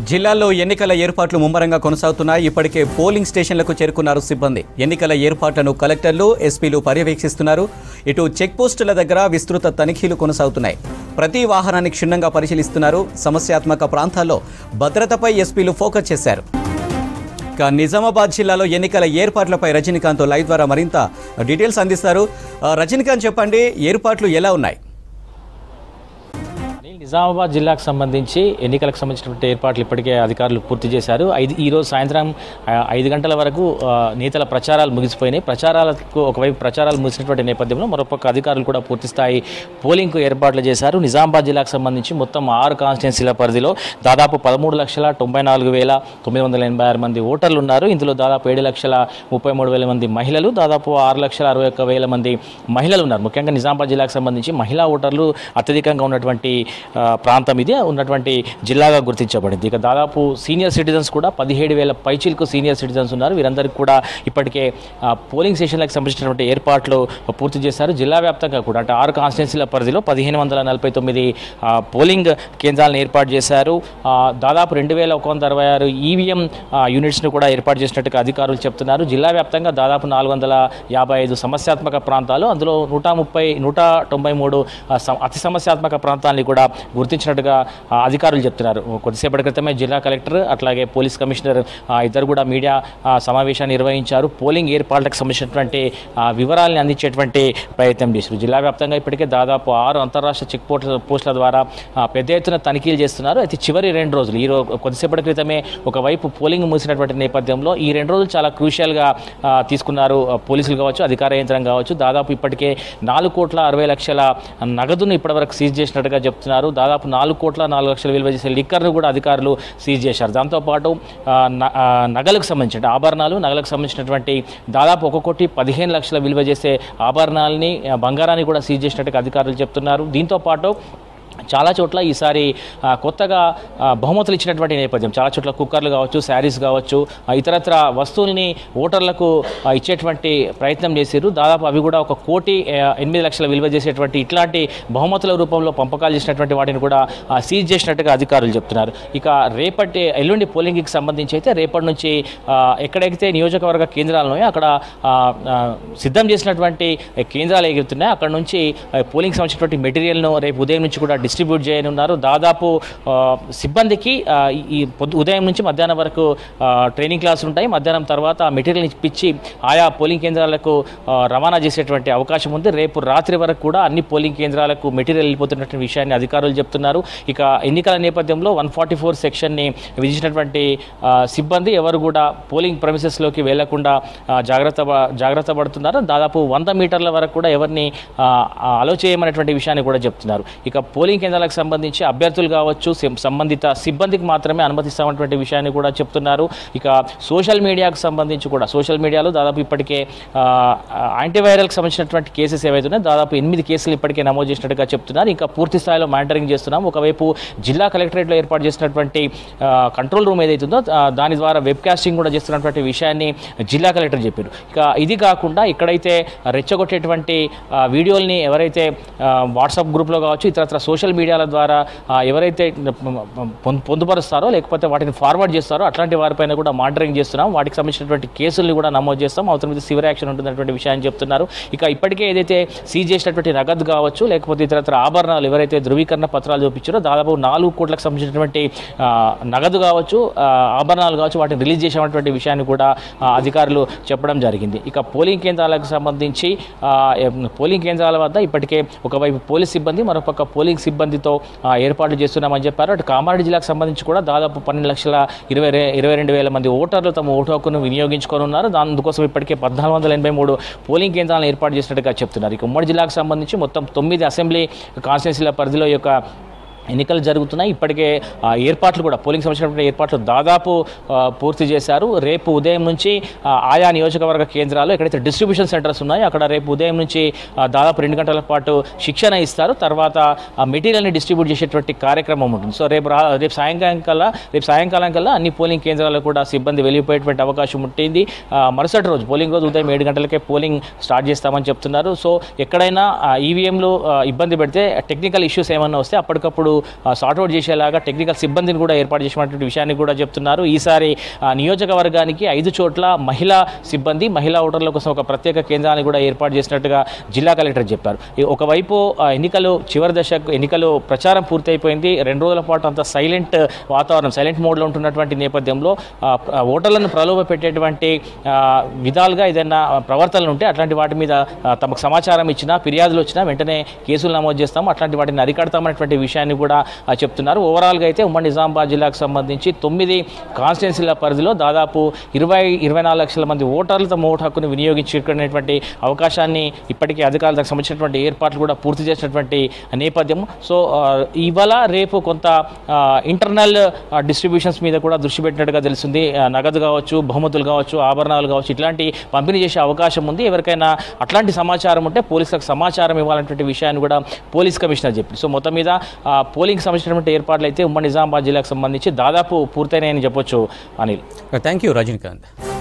జిల్లాల్లో ఎన్నికల ఏర్పాట్లు ముమ్మరంగా కొనసాగుతున్నాయి ఇప్పటికే పోలింగ్ స్టేషన్లకు చేరుకున్నారు సిబ్బంది ఎన్నికల ఏర్పాట్లను కలెక్టర్లు ఎస్పీలు పర్యవేక్షిస్తున్నారు ఇటు చెక్ పోస్టుల దగ్గర విస్తృత తనిఖీలు కొనసాగుతున్నాయి ప్రతి వాహనాన్ని క్షుణ్ణంగా పరిశీలిస్తున్నారు సమస్యాత్మక ప్రాంతాల్లో భద్రతపై ఎస్పీలు ఫోకస్ చేశారు ఇక నిజామాబాద్ జిల్లాలో ఎన్నికల ఏర్పాట్లపై రజనీకాంత్ లైవ్ ద్వారా మరింత డీటెయిల్స్ అందిస్తారు ఆ, రజనీకాంత్ చెప్పండి ఏర్పాట్లు ఎలా ఉన్నాయి అనిల్ నిజామాబాద్ జిల్లాకు సంబంధించి ఎన్నికలకు సంబంధించినటువంటి ఏర్పాట్లు ఇప్పటికే అధికారులు పూర్తి చేశారు ఐదు ఈ రోజు సాయంత్రం ఆ, ఐదు గంటల వరకు ఆ, నేతల ప్రచారాలు ముగిసిపోయినాయి ప్రచారాలకు ఒకవైపు ప్రచారాలు ముగిసినటువంటి నేపథ్యంలో మరొక అధికారులు కూడా పూర్తి స్థాయి పోలింగ్కు ఏర్పాట్లు చేశారు నిజామాబాద్ జిల్లాకు సంబంధించి మొత్తం ఆరు కాన్స్టిట్యున్సీల పరిధిలో దాదాపు పదమూడు లక్షల తొంభై నాలుగు వేల తొమ్మిది వందల ఎనభై ఆరు మంది ఓటర్లు ఉన్నారు ఇందులో దాదాపు ఏడు లక్షల ముప్పై మూడు వేల మంది మహిళలు దాదాపు ఆరు లక్షల అరవై ఒక్క వేల మంది మహిళలు ఉన్నారు ముఖ్యంగా నిజామాబాద్ జిల్లాకు సంబంధించి మహిళా ఓటర్లు అత్యధికంగా ఉన్నటువంటి ఆ, ప్రాంతం ఇది ఉన్నటువంటి జిల్లాగా గుర్తించబడింది ఇక దాదాపు సీనియర్ సిటిజన్స్ కూడా పదిహేడు వేల పైచీలకు సీనియర్ సిటిజన్స్ ఉన్నారు వీరందరికీ కూడా ఇప్పటికే ఆ, పోలింగ్ స్టేషన్లకు సంబంధించినటువంటి ఏర్పాట్లు పూర్తి చేశారు జిల్లా వ్యాప్తంగా కూడా అంటే ఆరు కాన్స్టిట్యున్సీల పరిధిలో పదిహేను వందల నలభై తొమ్మిది ఆ, పోలింగ్ కేంద్రాలను ఏర్పాటు చేశారు ఆ, దాదాపు రెండు వేల ఒక వంద అరవై ఆరు ఈవీఎం యూనిట్స్ను కూడా ఏర్పాటు చేసినట్టుగా అధికారులు చెప్తున్నారు జిల్లా వ్యాప్తంగా దాదాపు నాలుగు వందల యాభై ఐదు సమస్యాత్మక ప్రాంతాలు అందులో నూట ముప్పై నూట తొంభై మూడు ఆ, స- అతి సమస్యాత్మక ప్రాంతాలని కూడా గుర్తించినట్టుగా ఆ, అధికారులు చెప్తున్నారు కొద్దిసేపటి క్రితమే జిల్లా కలెక్టర్ అట్లాగే పోలీస్ కమిషనర్ ఆ, ఇద్దరు కూడా మీడియా ఆ, సమావేశాన్ని నిర్వహించారు పోలింగ్ ఏర్పాట్లకు సంబంధించినటువంటి ఆ, వివరాలను అందించేటువంటి ప్రయత్నం చేశారు జిల్లా వ్యాప్తంగా ఇప్పటికే దాదాపు ఆరు అంతరాష్ట్ర చెక్ పోస్టుల పోస్టుల ద్వారా ఆ, పెద్ద ఎత్తున తనిఖీలు చేస్తున్నారు అయితే చివరి రెండు రోజులు ఈ రోజు కొద్దిసేపటి క్రితమే ఒకవైపు పోలింగ్ మూసినటువంటి నేపథ్యంలో ఈ రెండు రోజులు చాలా క్రూషియల్గా ఆ, తీసుకున్నారు ఆ, పోలీసులు కావచ్చు అధికార యంత్రం కావచ్చు దాదాపు ఇప్పటికే నాలుగు కోట్ల అరవై లక్షల నగదును ఇప్పటివరకు సీజ్ చేసినట్టుగా చెప్తున్నారు దాదాపు నాలుగు కోట్ల నాలుగు లక్షల విలువ చేసే లిక్కర్ను కూడా అధికారులు సీజ్ చేశారు దాంతోపాటు ఆ, న- ఆ, నగలకు సంబంధించి అంటే ఆభరణాలు నగలకు సంబంధించినటువంటి దాదాపు ఒక కోటి పదిహేను లక్షల విలువ చేసే ఆభరణాలని ఆ, బంగారాన్ని కూడా సీజ్ చేసినట్టుగా అధికారులు చెప్తున్నారు దీంతోపాటు చాలా చోట్ల ఈసారి ఆ, కొత్తగా ఆ, బహుమతులు ఇచ్చినటువంటి నేపథ్యం చాలా చోట్ల కుక్కర్లు కావచ్చు శారీస్ కావచ్చు ఆ, ఇతరత్ర వస్తువుల్ని ఓటర్లకు ఆ, ఇచ్చేటువంటి ప్రయత్నం చేశారు దాదాపు అవి కూడా ఒక కోటి ఆ, ఎనిమిది లక్షల విలువ చేసేటువంటి ఇట్లాంటి బహుమతుల రూపంలో పంపకాలు చేసినటువంటి వాటిని కూడా ఆ, సీజ్ చేసినట్టుగా అధికారులు చెప్తున్నారు ఇక రేపటి ఎల్లుండి పోలింగ్కి సంబంధించి అయితే రేపటి నుంచి ఆ, ఎక్కడైతే నియోజకవర్గ కేంద్రాలు ఉన్నాయో అక్కడ ఆ, ఆ, సిద్ధం చేసినటువంటి కేంద్రాలు ఎగురుతున్నాయి అక్కడ నుంచి ఆ, పోలింగ్ సంబంధించినటువంటి మెటీరియల్ను రేపు ఉదయం నుంచి కూడా డిస్ట్రిబ్యూట్ చేయనున్నారు దాదాపు ఆ, సిబ్బందికి ఆ, ఈ- ఈ పొద్దు ఉదయం నుంచి మధ్యాహ్నం వరకు ఆ, ట్రైనింగ్ క్లాసులు ఉంటాయి మధ్యాహ్నం తర్వాత ఆ మెటీరియల్ ఇప్పించి ఆయా పోలింగ్ కేంద్రాలకు ఆ, రవాణా చేసేటువంటి అవకాశం ఉంది రేపు రాత్రి వరకు కూడా అన్ని పోలింగ్ కేంద్రాలకు మెటీరియల్ వెళ్ళిపోతున్నటువంటి విషయాన్ని అధికారులు చెప్తున్నారు ఇక ఎన్నికల నేపథ్యంలో వన్ ఫార్టీ ఫోర్ సెక్షన్ని విధించినటువంటి ఆ, సిబ్బంది ఎవరు కూడా పోలింగ్ ప్రమిసెస్లోకి వెళ్లకుండా ఆ, జాగ్రత్త ప- జాగ్రత్త పడుతున్నారు దాదాపు వంద మీటర్ల వరకు కూడా ఎవరిని అలో చేయమనేటువంటి విషయాన్ని కూడా చెప్తున్నారు ఇక పోలింగ్ కేంద్రాలకు సంబంధించి అభ్యర్థులు కావచ్చు సం- సంబంధిత సిబ్బందికి మాత్రమే అనుమతిస్తామన్నటువంటి విషయాన్ని కూడా చెప్తున్నారు ఇక సోషల్ మీడియాకు సంబంధించి కూడా సోషల్ మీడియాలో దాదాపు ఇప్పటికే ఆ, యాంటీవైరల్కి సంబంధించినటువంటి కేసెస్ ఏవైతే ఉన్నాయో దాదాపు ఎనిమిది కేసులు ఇప్పటికే నమోదు చేసినట్టుగా చెప్తున్నారు ఇంకా పూర్తి స్థాయిలో మానిటరింగ్ చేస్తున్నాం ఒకవైపు జిల్లా కలెక్టరేట్లో ఏర్పాటు చేసినటువంటి ఆ, కంట్రోల్ రూమ్ ఏదైతే ఉందో ఆ, దాని ద్వారా వెబ్ కాస్టింగ్ కూడా చేస్తున్నటువంటి విషయాన్ని జిల్లా కలెక్టర్ చెప్పారు ఇక ఇది కాకుండా ఇక్కడైతే రెచ్చగొట్టేటువంటి ఆ, వీడియోల్ని ఎవరైతే ఆ, వాట్సాప్ గ్రూప్లో కావచ్చు ఇతరత్ర సోషల్ మీడియాల ద్వారా ఆ, ఎవరైతే పొందు- పొందుపరుస్తారో లేకపోతే వాటిని ఫార్వర్డ్ చేస్తారో అట్లాంటి వారిపైన కూడా మానిటరింగ్ చేస్తున్నాం వాటికి సంబంధించినటువంటి కేసుల్ని కూడా నమోదు చేస్తాం అవతల మీద సివియర్ యాక్షన్ ఉంటున్నటువంటి విషయాన్ని చెప్తున్నారు ఇక ఇప్పటికే ఏదైతే సీజ్ చేసినటువంటి నగదు కావచ్చు లేకపోతే ఇతరత్ర ఆభరణాలు ఎవరైతే ధృవీకరణ పత్రాలు చూపించారో దాదాపు నాలుగు కోట్లకు సంబంధించినటువంటి ఆ, నగదు కావచ్చు ఆ, ఆభరణాలు కావచ్చు వాటిని రిలీజ్ చేసినటువంటి విషయాన్ని కూడా ఆ, అధికారులు చెప్పడం జరిగింది ఇక పోలింగ్ కేంద్రాలకు సంబంధించి ఆ, ఎం, పోలింగ్ కేంద్రాల వద్ద ఇప్పటికే ఒకవైపు పోలీస్ సిబ్బంది మరొక పోలింగ్ సిబ్బందితో ఆ, ఏర్పాట్లు చేస్తున్నామని చెప్పారు అటు కామారెడ్డి జిల్లాకు సంబంధించి కూడా దాదాపు పన్నెండు లక్షల ఇరవై రె- ఇరవై రెండు వేల మంది ఓటర్లు తమ ఓటు హక్కును వినియోగించుకొని ఉన్నారు దానికోసం ఇప్పటికే పద్నాలుగు వందల ఎనభై మూడు పోలింగ్ కేంద్రాలను ఏర్పాటు చేసినట్టుగా చెప్తున్నారు ఇక ఉమ్మడి జిల్లాకు సంబంధించి మొత్తం తొమ్మిది అసెంబ్లీ కాన్స్టిట్యున్సీల పరిధిలో ఈ యొక్క ఎన్నికలు జరుగుతున్నాయి ఇప్పటికే ఆ, ఏర్పాట్లు కూడా పోలింగ్ సంబంధించినటువంటి ఏర్పాట్లు దాదాపు ఆ, పూర్తి చేశారు రేపు ఉదయం నుంచి ఆ, ఆయా నియోజకవర్గ కేంద్రాలు ఎక్కడైతే డిస్ట్రిబ్యూషన్ సెంటర్స్ ఉన్నాయో అక్కడ రేపు ఉదయం నుంచి ఆ, దాదాపు రెండు గంటల పాటు శిక్షణ ఇస్తారు తర్వాత ఆ మెటీరియల్ని డిస్ట్రిబ్యూట్ చేసేటువంటి కార్యక్రమం ఉంటుంది సో రేపు రా రేపు సాయంకాలం కల్లా రేపు సాయంకాలం కల్లా అన్ని పోలింగ్ కేంద్రాల్లో కూడా సిబ్బంది వెళ్ళిపోయేటువంటి అవకాశం ఉంటుంది ఆ, మరుసటి రోజు పోలింగ్ రోజు ఉదయం ఏడు గంటలకే పోలింగ్ స్టార్ట్ చేస్తామని చెప్తున్నారు సో ఎక్కడైనా ఈవీఎంలు ఇబ్బంది పెడితే టెక్నికల్ ఇష్యూస్ ఏమన్నా వస్తే అప్పటికప్పుడు సార్ట్అవుట్ చేసేలాగా టెక్నికల్ సిబ్బందిని కూడా ఏర్పాటు చేసినటువంటి విషయాన్ని కూడా చెప్తున్నారు ఈసారి ఆ, నియోజకవర్గానికి ఐదు చోట్ల మహిళా సిబ్బంది మహిళా ఓటర్ల కోసం ఒక ప్రత్యేక కేంద్రాన్ని కూడా ఏర్పాటు చేసినట్టుగా జిల్లా కలెక్టర్ చెప్పారు ఈ ఒకవైపు ఆ, ఎన్నికలు చివరి దశకు ఎన్నికలు ప్రచారం పూర్తయిపోయింది రెండు రోజుల పాటు అంత సైలెంట్ వాతావరణం సైలెంట్ మోడ్లో ఉంటున్నటువంటి నేపథ్యంలో ఆ, ఆ, ఓటర్లను ప్రలోభ పెట్టేటువంటి ఆ, విధాలుగా ఏదైనా ప్రవర్తనలు ఉంటే అట్లాంటి వాటి మీద ఆ, తమకు సమాచారం ఇచ్చినా ఫిర్యాదులు వచ్చినా వెంటనే కేసులు నమోదు చేస్తాం అట్లాంటి వాటిని అరికడతామనేటువంటి విషయాన్ని కూడా ఆ, చెప్తున్నారు ఓవరాల్గా అయితే ఉమ్మడి నిజామాబాద్ జిల్లాకు సంబంధించి తొమ్మిది కాన్స్టిట్యున్సీల పరిధిలో దాదాపు ఇరవై ఇరవై నాలుగు లక్షల మంది ఓటర్లు తమ ఓటు హక్కును వినియోగించుకునేటువంటి అవకాశాన్ని ఇప్పటికే అధికారులకు సంబంధించినటువంటి ఏర్పాట్లు కూడా పూర్తి చేసినటువంటి నేపథ్యం సో ఆ, ఇవాళ రేపు కొంత ఇంటర్నల్ డిస్ట్రిబ్యూషన్స్ మీద కూడా దృష్టి పెట్టినట్టుగా తెలుస్తుంది ఆ, నగదు కావచ్చు బహుమతులు కావచ్చు ఆభరణాలు కావచ్చు ఇట్లాంటి పంపిణీ చేసే అవకాశం ఉంది ఎవరికైనా అట్లాంటి సమాచారం ఉంటే పోలీసులకు సమాచారం ఇవ్వాలనేటువంటి విషయాన్ని కూడా పోలీస్ కమిషనర్ చెప్పింది సో మొత్తం మీద ఆ, పోలింగ్కి సంబంధించినటువంటి ఏర్పాట్లు అయితే ఉమ్మడి నిజామాబాద్ జిల్లాకు సంబంధించి దాదాపు పూర్తయినాయని చెప్పొచ్చు అనిల్ థ్యాంక్ యూ రజనీకాంత్